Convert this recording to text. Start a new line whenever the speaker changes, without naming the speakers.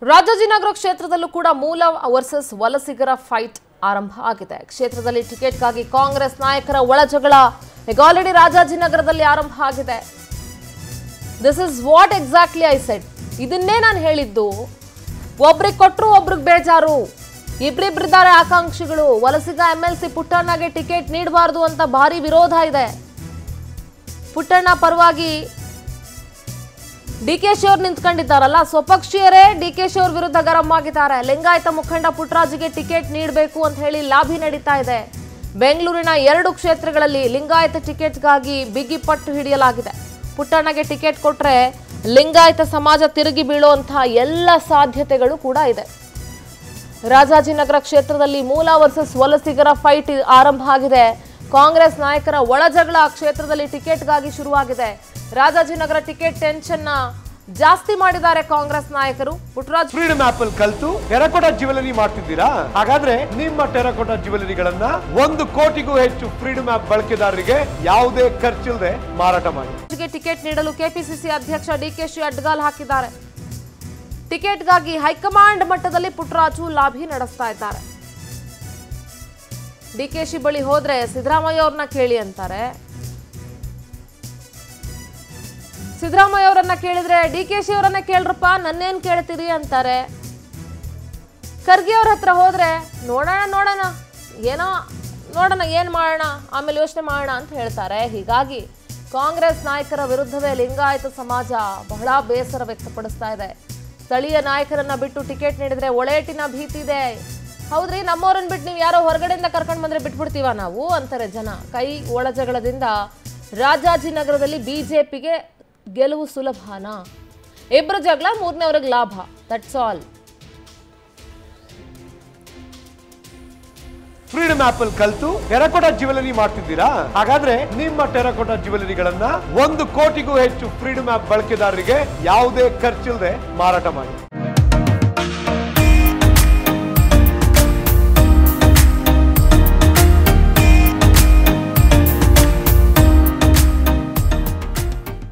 ರಾಜಾಜಿನಗರ ಕ್ಷೇತ್ರದಲ್ಲೂ ಕೂಡ ಮೂಲ ವರ್ಸಸ್ ವಲಸಿಗರ ಫೈಟ್ ಆರಂಭ ಆಗಿದೆ ಕ್ಷೇತ್ರದಲ್ಲಿ ಟಿಕೆಟ್ಗಾಗಿ ಕಾಂಗ್ರೆಸ್ ನಾಯಕರ ಒಳಜಗಳ ಈಗ ಆಲ್ರೆಡಿ ರಾಜಾಜಿನಗರದಲ್ಲಿ ಆರಂಭ ಆಗಿದೆ this is what exactly I said ಇದನ್ನೇ ನಾನು ಹೇಳಿದ್ದು ಒಬ್ರಿಗೆ ಕೊಟ್ಟರು ಒಬ್ರಿಗೆ ಬೇಜಾರು ಇಬ್ರಿಬ್ರಿದ್ದಾರೆ ಆಕಾಂಕ್ಷಿಗಳು ವಲಸಿಗ ಎಂ ಎಲ್ ಸಿ ಪುಟ್ಟಣ್ಣಗೆ ಟಿಕೆಟ್ ನೀಡಬಾರ್ದು ಅಂತ ಭಾರಿ ವಿರೋಧ ಇದೆ ಪುಟ್ಟಣ್ಣ ಪರವಾಗಿ ಡಿ ಕೆ ಶಿ ಅವ್ರು ನಿಂತ್ಕೊಂಡಿದ್ದಾರಲ್ಲ ಸ್ವಪಕ್ಷೀಯರೇ ಡಿ ಕೆ ಶಿ ಅವ್ರ ವಿರುದ್ಧ ಗರಂ ಆಗಿದ್ದಾರೆ ಲಿಂಗಾಯತ ಮುಖಂಡ ಪುಟ್ಟರಾಜಿಗೆ ಟಿಕೆಟ್ ನೀಡಬೇಕು ಅಂತ ಹೇಳಿ ಲಾಬಿ ನಡೀತಾ ಇದೆ ಬೆಂಗಳೂರಿನ ಎರಡು ಕ್ಷೇತ್ರಗಳಲ್ಲಿ ಲಿಂಗಾಯತ ಟಿಕೆಟ್ಗಾಗಿ ಬಿಗಿ ಪಟ್ಟು ಹಿಡಿಯಲಾಗಿದೆ ಪುಟ್ಟಣ್ಣಗೆ ಟಿಕೆಟ್ ಕೊಟ್ರೆ ಲಿಂಗಾಯತ ಸಮಾಜ ತಿರುಗಿ ಬೀಳುವಂತಹ ಎಲ್ಲ ಸಾಧ್ಯತೆಗಳು ಕೂಡ ಇದೆ ರಾಜಾಜಿನಗರ ಕ್ಷೇತ್ರದಲ್ಲಿ ಮೂಲ ವರ್ಸಸ್ ವಲಸಿಗರ ಫೈಟ್ ಆರಂಭ ಆಗಿದೆ ಕಾಂಗ್ರೆಸ್ ನಾಯಕರ ಒಳಜಗಳ ಆ ಕ್ಷೇತ್ರದಲ್ಲಿ ಟಿಕೆಟ್ಗಾಗಿ ಶುರುವಾಗಿದೆ ರಾಜಾಜಿನಗರ ಟಿಕೆಟ್ ಟೆನ್ಷನ್ ಜಾಸ್ತಿ ಮಾಡಿದ್ದಾರೆ ಕಾಂಗ್ರೆಸ್ ನಾಯಕರು ಪುಟ್ಟರಾಜ್
ಫ್ರೀಡಮ್ ಆಪ್ ಅಲ್ಲಿ ಕಲ್ತು ಟೆರಕೋಟಾ ಜ್ಯುವೆಲರಿ ಮಾಡ್ತಿದ್ದೀರಾ ಹಾಗಾದ್ರೆ ನಿಮ್ಮ ಟೆರಕೋಟಾ ಜ್ಯುವೆಲರಿಗಳನ್ನ ಒಂದು ಕೋಟಿಗೂ ಹೆಚ್ಚು ಫ್ರೀಡಮ್ ಆಪ್ ಬಳಕೆದಾರರಿಗೆ ಯಾವುದೇ ಖರ್ಚಿಲ್ಲದೆ ಮಾರಾಟ ಮಾಡಿ
ಗೆ ಟಿಕೆಟ್ ನೀಡಲು ಕೆಪಿಸಿಸಿ ಅಧ್ಯಕ್ಷ ಡಿಕೆಶಿ ಅಡ್ಗಾಲ್ ಹಾಕಿದ್ದಾರೆ ಟಿಕೆಟ್ಗಾಗಿ ಹೈಕಮಾಂಡ್ ಮಟ್ಟದಲ್ಲಿ ಪುಟ್ಟರಾಜು ಲಾಭಿ ನಡೆಸ್ತಾ ಇದ್ದಾರೆ ಡಿಕೆಶಿ ಬಳಿ ಹೋದ್ರೆ ಸಿದ್ದರಾಮಯ್ಯ ಅವ್ರನ್ನ ಕೇಳಿ ಅಂತಾರೆ ಸಿದ್ದರಾಮಯ್ಯ ಅವರನ್ನ ಕೇಳಿದ್ರೆ ಡಿ ಕೆ ಶಿ ಅವರನ್ನ ಕೇಳ್ರಪ್ಪ ನನ್ನೇನ್ ಕೇಳ್ತೀರಿ ಅಂತಾರೆ ಖರ್ಗೆ ಅವ್ರ ಹತ್ರ ಹೋದ್ರೆ ನೋಡೋಣ ನೋಡೋಣ ಏನೋ ನೋಡೋಣ ಏನ್ ಮಾಡೋಣ ಆಮೇಲೆ ಯೋಚನೆ ಮಾಡೋಣ ಅಂತ ಹೇಳ್ತಾರೆ ಹೀಗಾಗಿ ಕಾಂಗ್ರೆಸ್ ನಾಯಕರ ವಿರುದ್ಧವೇ ಲಿಂಗಾಯತ ಸಮಾಜ ಬಹಳ ಬೇಸರ ವ್ಯಕ್ತಪಡಿಸ್ತಾ ಇದೆ ಸ್ಥಳೀಯ ನಾಯಕರನ್ನ ಬಿಟ್ಟು ಟಿಕೆಟ್ ನೀಡಿದ್ರೆ ಒಳೇಟಿನ ಭೀತಿ ಇದೆ ಹೌದ್ರಿ ನಮ್ಮವ್ರನ್ನ ಬಿಟ್ಟು ನೀವು ಯಾರೋ ಹೊರಗಡೆಯಿಂದ ಕರ್ಕೊಂಡು ಬಂದ್ರೆ ಬಿಟ್ಬಿಡ್ತೀವ ನಾವು ಅಂತಾರೆ ಜನ ಕೈ ಒಳಜಗಳದಿಂದ ರಾಜಾಜಿನಗರದಲ್ಲಿ ಬಿಜೆಪಿಗೆ ಗೆಲುವು ಸುಲಭನಾ ಇಬ್ಬರು ಜಗಳ ಮೂರನೇವ್ರಿಗೆ ಲಾಭ ದಟ್ಸ್ ಆಲ್
ಫ್ರೀಡಮ್ ಆಪ್ ಅಲ್ಲಿ ಕಲ್ತು ಟೆರಕೋಟಾ ಜ್ಯುವೆಲರಿ ಮಾಡ್ತಿದ್ದೀರಾ ಹಾಗಾದ್ರೆ ನಿಮ್ಮ ಟೆರಕೋಟಾ ಜ್ಯುವೆಲರಿಗಳನ್ನ ಒಂದು ಕೋಟಿಗೂ ಹೆಚ್ಚು ಫ್ರೀಡಮ್ ಆಪ್ ಬಳಕೆದಾರರಿಗೆ ಯಾವುದೇ ಖರ್ಚಿಲ್ಲದೆ ಮಾರಾಟ ಮಾಡಿ